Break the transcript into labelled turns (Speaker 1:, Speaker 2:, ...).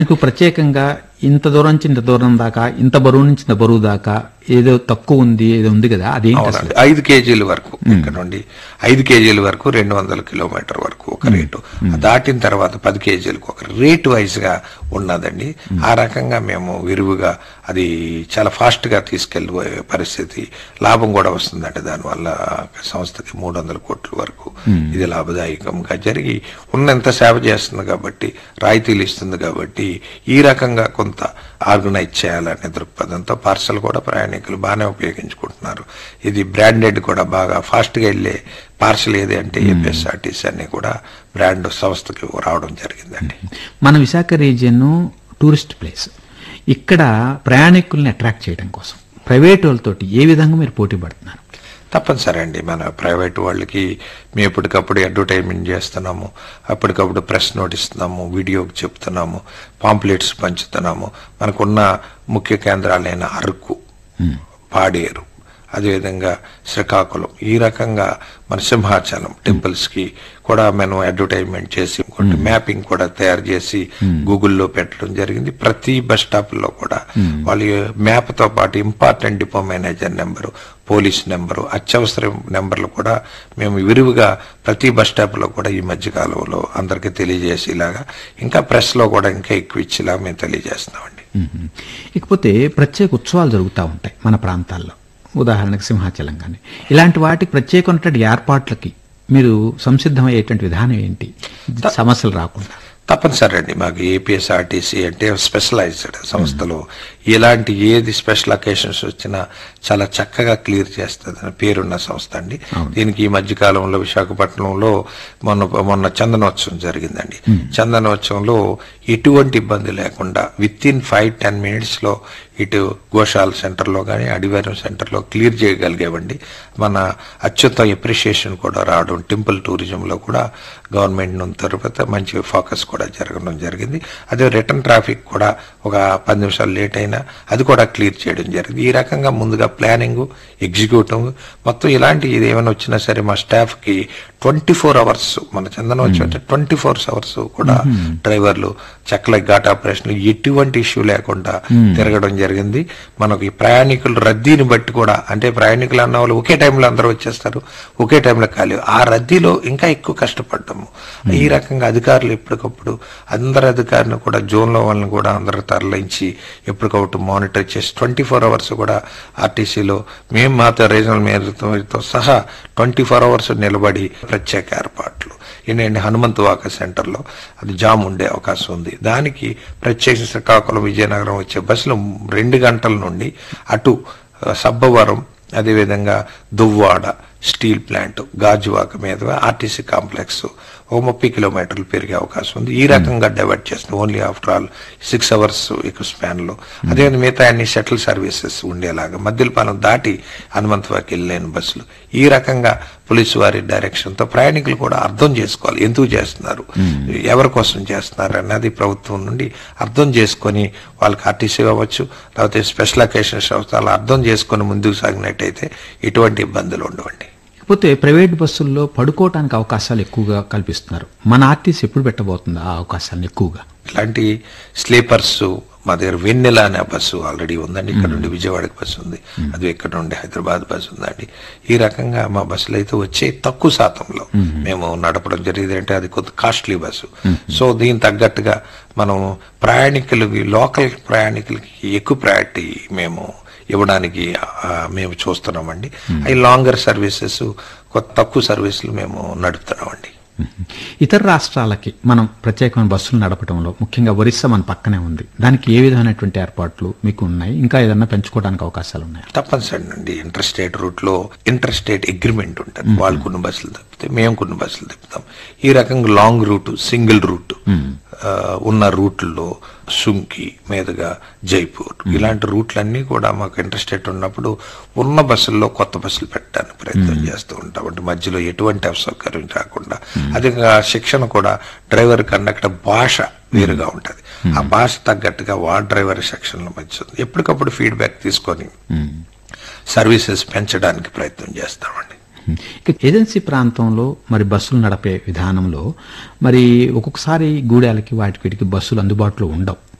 Speaker 1: మీకు ప్రత్యేకంగా ఇంత దూరం నుంచి ఇంత దూరం దాకా ఇంత బరువు నుంచి ఇంత బరువు దాకా ఏదో తక్కువ ఉంది ఏదో ఉంది కదా అదేంటి అసలు
Speaker 2: అవునండి ఐదు కేజీల వరకు ఇక్కడ నుండి ఐదు కేజీల వరకు రెండు వందల కిలోమీటర్ వరకు ఒక రేటు దాటిన తర్వాత పది కేజీలకు ఒక రేట్ వైజ్ గా ఉన్నదండి ఆ రకంగా మేము విరివిగా అది చాలా ఫాస్ట్ గా తీసుకెళ్ళిపోయే పరిస్థితి లాభం కూడా వస్తుందండి దానివల్ల సంస్థకి మూడు వందల కోట్ల వరకు ఇది లాభదాయకంగా జరిగి ఉన్నంత సేవ చేస్తుంది కాబట్టి రాయితీలు ఇస్తుంది కాబట్టి ఈ రకంగా కొంత ఆర్గనైజ్ చేయాలనే దృక్పథంతో పార్సల్ కూడా ప్రయాణికులు బాగానే ఉపయోగించుకుంటున్నారు ఇది బ్రాండెడ్ కూడా బాగా ఫాస్ట్ గా వెళ్ళే పార్సల్ ఏది అంటే ఏపీఎస్ఆర్టీసీ అన్ని కూడా బ్రాండ్ సంస్థకి రావడం జరిగిందండి
Speaker 1: మన విశాఖ రీజియన్ టూరిస్ట్ ప్లేస్ ఇక్కడ ప్రయాణికుల్ని అట్రాక్ట్ చేయడం కోసం ప్రైవేట్ వాళ్ళతోటి ఏ విధంగా మీరు పోటీ పడుతున్నారు
Speaker 2: తప్పనిసరి అండి మన ప్రైవేట్ వాళ్ళకి మేము ఎప్పటికప్పుడు అడ్వర్టైజ్మెంట్ చేస్తున్నాము అప్పటికప్పుడు ప్రెస్ నోట్ ఇస్తున్నాము వీడియోకి చెప్తున్నాము పాంప్లెట్స్ పంచుతున్నాము మనకున్న ముఖ్య కేంద్రాలైన అరకు పాడేరు అదేవిధంగా శ్రీకాకుళం ఈ రకంగా మన సింహాచలం టెంపుల్స్ కి కూడా మనం అడ్వర్టైజ్మెంట్ చేసి ఇంకోటి మ్యాపింగ్ కూడా తయారు చేసి గూగుల్లో పెట్టడం జరిగింది ప్రతి బస్ స్టాప్ లో కూడా వాళ్ళ మ్యాప్ తో పాటు important depot manager number police number అత్యవసర నెంబర్లు కూడా మేము విరివిగా ప్రతి బస్ స్టాప్ లో కూడా ఈ మధ్య కాలంలో అందరికీ తెలియజేసేలాగా ఇంకా ప్రెస్ లో కూడా ఇంకా ఎక్కువ ఇచ్చేలాగా మేము తెలియజేస్తున్నామండి
Speaker 1: మ్మ్. ఇకపోతే ప్రత్యేక ఉత్సవాలు జరుగుతూ ఉంటాయి మన ప్రాంతాల్లో ఉదాహరణకు సింహాచలం కానీ ఇలాంటి వాటికి ప్రత్యేకమైనటువంటి ఏర్పాట్లకి మీరు సంసిద్ధమయ్యేటువంటి విధానం ఏంటి సమస్యలు రాకుండా
Speaker 2: తప్పనిసరి అండి మాకు ఏపీఎస్ఆర్టీసీ అంటే స్పెషలైజ్డ్ సంస్థలో ఎలాంటి ఏది స్పెషల్ అకేషన్స్ వచ్చినా చాలా చక్కగా క్లియర్ చేస్తుంది పేరున్న సంస్థ అండి దీనికి ఈ మధ్య కాలంలో విశాఖపట్నంలో మొన్న మొన్న చందనోత్సవం జరిగిందండి చందనోత్సవంలో ఎటువంటి ఇబ్బంది లేకుండా within five ten minutes లో ఇటు గోశాల సెంటర్లో కానీ అడివారం సెంటర్లో క్లియర్ చేయగలిగామండి మన అత్యుత్తమ ఎప్రిషియేషన్ కూడా రావడం టెంపుల్ టూరిజంలో కూడా గవర్నమెంట్ నుంచి తర్వాత మంచి ఫోకస్ కూడా జరగడం జరిగింది అదే రిటర్న్ ట్రాఫిక్ కూడా ఒక పది నిమిషాలు లేట్ అయినా అది కూడా క్లియర్ చేయడం జరిగింది ఈ రకంగా ముందుగా ప్లానింగ్ ఎగ్జిక్యూటివ్ మొత్తం ఇలాంటి ఇది ఏమైనా వచ్చినా సరే మా స్టాఫ్ కి ట్వంటీ ఫోర్ అవర్స్ మన చందనం వచ్చి అంటే ట్వంటీ ఫోర్ అవర్స్ కూడా డ్రైవర్లు చక్కల ఘాట్ ఆపరేషన్లు ఎటువంటి ఇష్యూ లేకుండా తిరగడం జరిగింది మనకి ప్రయాణికులు రద్దీని బట్టి కూడా అంటే ప్రయాణికులు అన్న వాళ్ళు ఒకే టైంలో అందరూ వచ్చేస్తారు ఒకే టైంలో ఖాళీ ఆ రద్దీలో ఇంకా ఎక్కువ కష్టపడ్డాము ఈ రకంగా అధికారులు ఎప్పటికప్పుడు అందరు అధికారులు కూడా జోన్లో వాళ్ళని కూడా అందరూ తరలించి ఎప్పటికప్పుడు మానిటర్ చేసి ట్వంటీ ఫోర్ అవర్స్ కూడా ఆర్టీసీలో మేము మాతో రీజనల్ మేయర్తో సహా ట్వంటీ ఫోర్ అవర్స్ నిలబడి ప్రత్యేక ఏర్పాట్లు ఏంటంటే హనుమంతవాక సెంటర్లో అది జామ్ ఉండే అవకాశం ఉంది దానికి ప్రత్యేక శ్రీకాకుళం విజయనగరం వచ్చే బస్సులు రెండు గంటల నుండి అటు ఆ, సబ్బవరం అదేవిధంగా దువ్వాడ స్టీల్ ప్లాంట్ గాజువాక మీదుగా ఆర్టీసీ కాంప్లెక్స్ ఓ ముప్పై కిలోమీటర్లు పెరిగే అవకాశం ఉంది ఈ రకంగా డైవర్ట్ చేస్తుంది only after all six hours ఎక్కువ స్పాన్ లో అదే మిగతా అన్ని షటిల్ సర్వీసెస్ ఉండేలాగా మద్దిలపాలెం దాటి హనుమంతవాకి వెళ్ళలేని బస్సులు ఈ రకంగా పోలీసు వారి డైరెక్షన్ తో ప్రయాణికులు కూడా అర్థం చేసుకోవాలి ఎందుకు చేస్తున్నారు ఎవరి కోసం చేస్తున్నారు అన్నది ప్రభుత్వం నుండి అర్థం చేసుకొని వాళ్ళకి ఆర్టీసీ అవ్వచ్చు లేకపోతే స్పెషల్ అకేషన్స్ అవ్వచ్చు అలా అర్థం చేసుకొని ముందుకు సాగినట్టయితే ఎటువంటి ఇబ్బందులు ఉండవండి
Speaker 1: ఇకపోతే ప్రైవేట్ బస్సుల్లో పడుకోవటానికి అవకాశాలు ఎక్కువగా కల్పిస్తున్నారు మన ఆర్టీసీ ఎప్పుడు పెట్టబోతుంది ఆ అవకాశాలను ఎక్కువగా
Speaker 2: ఇట్లాంటి స్లీపర్స్ మా దగ్గర వెన్నెల అనే బస్సు ఆల్రెడీ ఉందండి ఇక్కడ నుండి విజయవాడకి బస్సు ఉంది అది ఇక్కడ నుండి హైదరాబాద్ బస్సు ఉందండి ఈ రకంగా మా బస్సులు అయితే వచ్చే తక్కువ శాతంలో మేము నడపడం జరిగింది అంటే అది కొంత కాస్ట్లీ బస్సు సో దీనికి తగ్గట్టుగా మనం ప్రయాణికులకి లోకల్ ప్రయాణికులకి ఎక్కువ ప్రయారిటీ మేము ఇవ్వడానికి ఆ, మేము చూస్తున్నామండి అవి లాంగర్ సర్వీసెస్ కొత్త తక్కువ సర్వీసులు మేము నడుపుతున్నామండి
Speaker 1: ఇతర రాష్ట్రాలకి మనం ప్రత్యేకమైన బస్సులు నడపడంలో ముఖ్యంగా ఒరిస్సా మన పక్కనే ఉంది దానికి ఏ విధమైనటువంటి ఏర్పాట్లు మీకు ఉన్నాయి ఇంకా ఏదన్నా పెంచుకోవడానికి అవకాశాలు ఉన్నాయా
Speaker 2: తప్పనిసరి అండి ఇంటర్ స్టేట్ రూట్ లో ఇంటర్ స్టేట్ అగ్రిమెంట్ ఉంటుంది వాళ్ళు కొన్ని బస్సులు తప్పితే మేము కొన్ని బస్సులు తిప్పుతాం ఈ రకంగా లాంగ్ రూట్ సింగిల్ రూట్ ఆ, ఉన్న రూట్లో సుంకి మీదుగా జైపూర్ ఇలాంటి రూట్లన్నీ కూడా మాకు ఇంటర్ స్టేట్ ఉన్నప్పుడు ఉన్న బస్సుల్లో కొత్త బస్సులు పెట్టడానికి ప్రయత్నం చేస్తూ ఉంటాం అంటే మధ్యలో ఎటువంటి అసౌకర్యం రాకుండా అదే శిక్షణ కూడా డ్రైవర్ కండక్టర్ భాష వేరుగా ఉంటది ఆ భాష తగ్గట్టుగా వా డ్రైవర్ సెక్షన్ల మధ్య ఉంది. ఎప్పటికప్పుడు ఫీడ్బ్యాక్ తీసుకొని సర్వీసెస్ పెంచడానికి ప్రయత్నం చేస్తామండి
Speaker 1: ఇక ఏజెన్సీ ప్రాంతంలో మరి బస్సులు నడిపే విధానంలో మరి ఒక్కొక్కసారి గూడాలకి వాటికి వీటికి బస్సులు అందుబాటులో ఉండవు